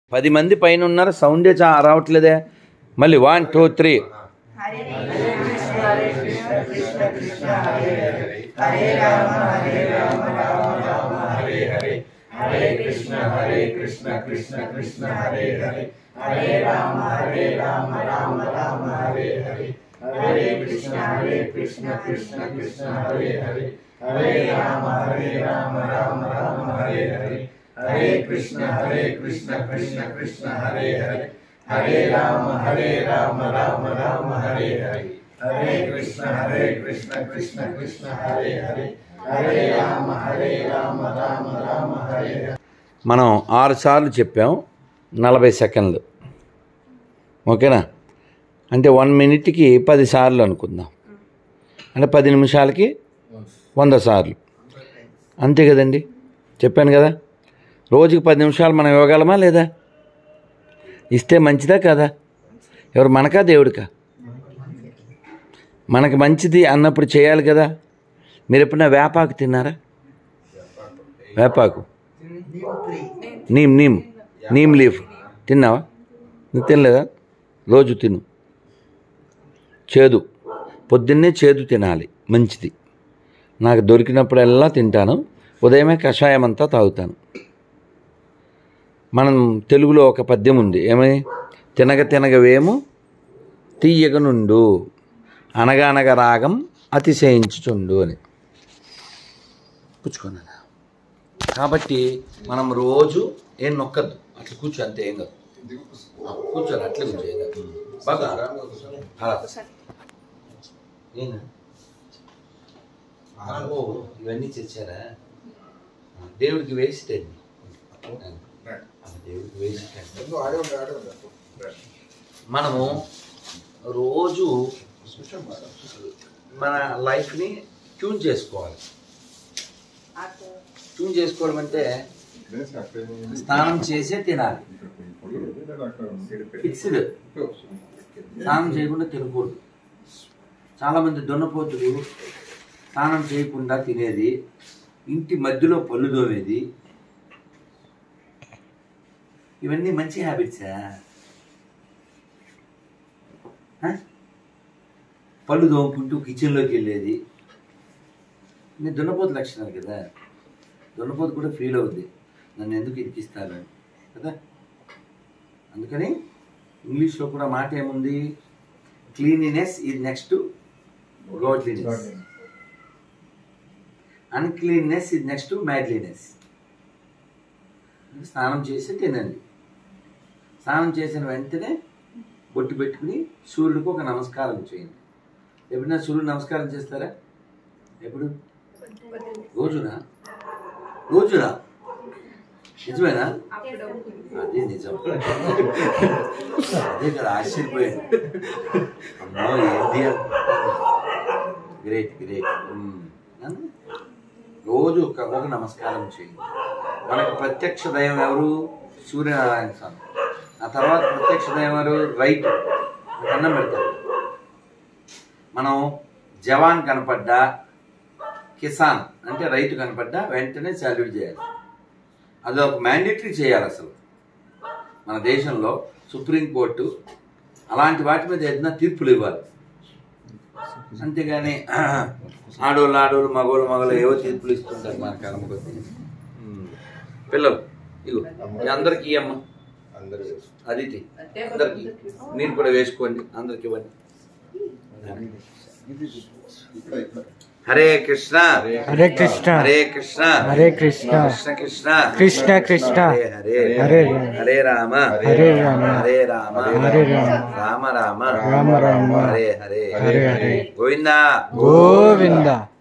పది మంది పైన ఉన్నారు సౌండే చా రావట్లేదే మళ్ళీ వన్ టూ త్రీ మనం ఆరు సార్లు చెప్పాం నలభై సెకండ్లు ఓకేనా అంటే వన్ మినిట్కి పది సార్లు అనుకుందాం అంటే పది నిమిషాలకి వంద సార్లు అంతే కదండి చెప్పాను కదా రోజుకి పది నిమిషాలు మనం ఇవ్వగలమా లేదా ఇస్తే మంచిదా కదా ఎవరు మనకా దేవుడికా మనకి మంచిది అన్నప్పుడు చేయాలి కదా మీరు ఎప్పుడైనా వేపాకు తిన్నారా వేపాకు నీమ్ నీమ్ నీమ్ లీఫ్ తిన్నావా నువ్వు తినలేదా రోజు తిను చేదు పొద్దున్నే చేదు తినాలి మంచిది నాకు దొరికినప్పుడల్లా తింటాను ఉదయమే కషాయం అంతా తాగుతాను మనం తెలుగులో ఒక పద్యం ఉంది ఏమని తినగ తినగ వేము తీయగ నుండు అనగా అనగా రాగం అతిశయించుచుండు అని పుచ్చుకున్నాను కాబట్టి మనం రోజు ఏం నొక్కద్దు అట్లా కూర్చో అంతే ఏం కాదు ఆ, కూర్చోాలి అట్లే కూర్చో ఏం కాదు బాగా అలా ఏనా ఓ, ఇవన్నీ తెచ్చారా ఆ, దేవుడికి వేస్ట్ అండి ఆ, దేవుడికి వేస్ట్ అండి మనము రోజు మన లైఫ్ని ట్యూన్ చేసుకోవాలి ట్యూన్ చేసుకోవడం అంటే స్నానం చేసే తినాలి ఫిక్స్డ్ స్నానం చేయకుండా తినకూడదు చాలామంది దున్నపోతులు స్నానం చేయకుండా తినేది ఇంటి మధ్యలో పళ్ళు దోమేది ఇవన్నీ మంచి హ్యాబిట్సా ఆ? పళ్ళు దోముకుంటూ కిచెన్లోకి వెళ్ళేది నేను దున్నపోతు లక్షణాలు కదా దున్నపోతు కూడా ఫీల్ అవుద్ది నన్ను ఎందుకు ఇరికిస్తారు కదా అందుకని ఇంగ్లీష్లో కూడా మాట ఏముంది cleanliness is next godliness uncleanness ఇది నెక్స్ట్ మ్యాడ్లీనెస్ స్నానం చేసి తినండి స్నానం చేసిన వెంటనే బొట్టు పెట్టుకుని సూర్యుడికి ఒక నమస్కారం చేయండి ఎప్పుడైనా సూర్యుడు నమస్కారం చేస్తారా ఎప్పుడు రోజునా రోజునా నిజమేనా అదే నిజం అదే కదా ఆశ్చర్యపోయాను అమ్మో ఏంటి గ్రేట్ గ్రేట్ రోజు ఒక ఒక నమస్కారం చేయండి మనకు ప్రత్యక్ష దైవం ఎవరు సూర్యనారాయణ స్వామి ఆ తర్వాత ప్రత్యక్ష దైవం ఎవరు రైట్ అన్నం పెడతారు మనం జవాన్ కనపడ్డా కిసాన్ అంటే రైతు కనపడ్డా వెంటనే సాల్యూట్ చేయాలి అది ఒక మ్యాండేటరీ చేయాలి అసలు మన దేశంలో సుప్రీంకోర్టు అలాంటి వాటి మీద ఏదైనా తీర్పులు ఇవ్వాలి అంతేగాని ఆడోళ్ళు ఆడోళ్ళు మగోళ్ళు మగోళ్ళు ఏవో తీర్పులు ఇస్తుంటారు మన కర్మ కొద్దీ ఉమ్. పిల్లలు ఇగో ఇది అందరికి ఇయ్యమ్మ అదితి అందరికి మీరు కూడా వేసుకోండి అందరికి ఇవ్వండి హరే కృష్ణ హరే కృష్ణ హరే కృష్ణ హరే కృష్ణ కృష్ణ కృష్ణ కృష్ణ కృష్ణ హరే హరే హరే హరే రామ హరే రామ హరే రామ హరే రామ రామ రామ రామ రామ హరే హరే హరే హరే గోవిందా గోవింద